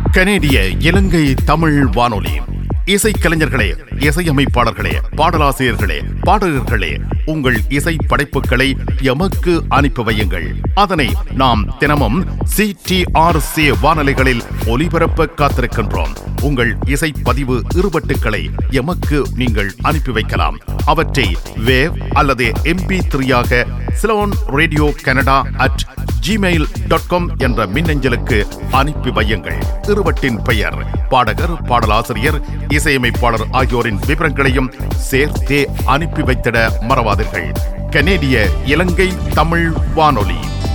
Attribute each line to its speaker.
Speaker 1: கனேடிய இலங்கை தமிழ் வானொலி இசைக்கலைஞர்களே இசையமைப்பாளர்களே பாடலாசிரியர்களே பாடகர்களே உங்கள் இசை படைப்புகளை எமக்கு அனுப்பி வையுங்கள் அதனை நாம் தினமும் சிடிஆர்சி வானொலிகளில் ஒலிபரப்ப காத்திருக்கின்றோம் உங்கள் இசை பதிவு இருவட்டுக்களை எமக்கு நீங்கள் அனுப்பி வைக்கலாம் அவற்றை வேவ் அல்லது எம்பி த்ரீயாக Ceylon radio Canada at Gmail dot com என்ற மின்னஞ்சலுக்கு அனுப்பி வையுங்கள் இருவட்டின் பெயர் பாடகர் பாடலாசிரியர் இசையமைப்பாளர் ஆகியோரின் விவரங்களையும் சேர்த்தே அனுப்பி வைத்திட மறவாதீர்கள் கனேடிய இலங்கை தமிழ் வானொலி